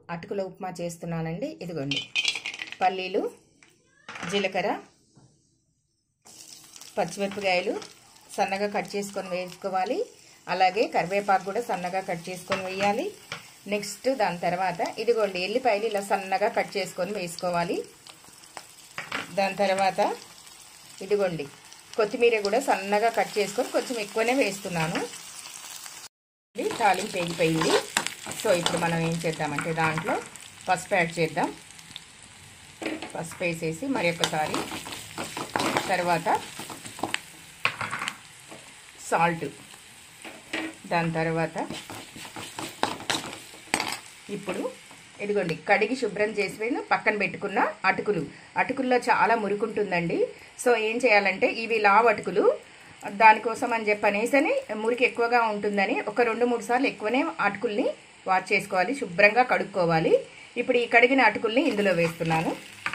అటుకుల ఉప్మా చేస్తున్నానండి ఇదిగోండి పల్లీలు జీలకర్ర పచ్చిమిరపకాయలు సన్నగా కట్ చేసుకొని వేసుకోవాలి అలాగే కరివేపాకు కూడా సన్నగా కట్ చేసుకొని వేయాలి నెక్స్ట్ దాని తర్వాత ఇదిగోండి ఎల్లిపాయలు ఇలా సన్నగా కట్ చేసుకొని వేసుకోవాలి దాని తర్వాత ఇదిగోండి కొత్తిమీర కూడా సన్నగా కట్ చేసుకొని కొంచెం ఎక్కువనే వేస్తున్నాను ఇది తాలింపు వేగిపోయింది సో ఇప్పుడు మనం ఏం చేద్దామంటే దాంట్లో పసుపు యాడ్ చేద్దాం పసుపు వేసేసి మరి ఒకసారి తర్వాత సాల్ట్ దాని తర్వాత ఇప్పుడు ఇదిగోండి కడిగి శుభ్రం చేసి పక్కన పెట్టుకున్న అటుకులు అటుకుల్లో చాలా మురుకుంటుందండి సో ఏం చేయాలంటే ఇవి లావు అటుకులు దానికోసం అని చెప్పనేసని మురికి ఎక్కువగా ఉంటుందని ఒక రెండు మూడు సార్లు ఎక్కువనే అటుకుల్ని వాష్ చేసుకోవాలి శుభ్రంగా కడుక్కోవాలి ఇప్పుడు ఈ కడిగిన అటుకుల్ని ఇందులో వేస్తున్నాను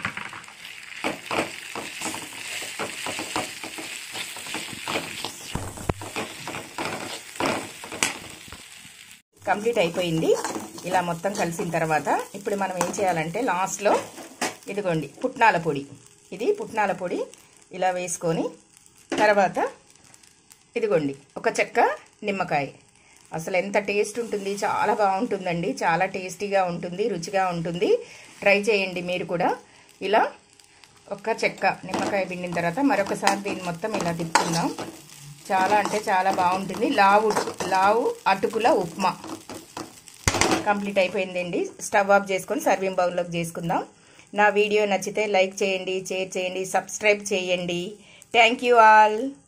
కంప్లీట్ అయిపోయింది ఇలా మొత్తం కలిసిన తర్వాత ఇప్పుడు మనం ఏం చేయాలంటే లాస్ట్లో ఇదిగోండి పుట్నాల పొడి ఇది పుట్నాల పొడి ఇలా వేసుకొని తర్వాత ఇదిగోండి ఒక చెక్క నిమ్మకాయ అసలు ఎంత టేస్ట్ ఉంటుంది చాలా బాగుంటుందండి చాలా టేస్టీగా ఉంటుంది రుచిగా ఉంటుంది ట్రై చేయండి మీరు కూడా ఇలా ఒక చెక్క నిమ్మకాయ పిండిన తర్వాత మరొకసారి దీన్ని మొత్తం ఇలా తిప్పుకుందాం చాలా అంటే చాలా బాగుంటుంది లావు లావు అటుకుల ఉప్మా కంప్లీట్ అయిపోయిందండి స్టవ్ ఆఫ్ చేసుకొని సర్వింగ్ బౌల్లోకి చేసుకుందాం నా వీడియో నచ్చితే లైక్ చేయండి షేర్ చేయండి సబ్స్క్రైబ్ చేయండి థ్యాంక్ యూ ఆల్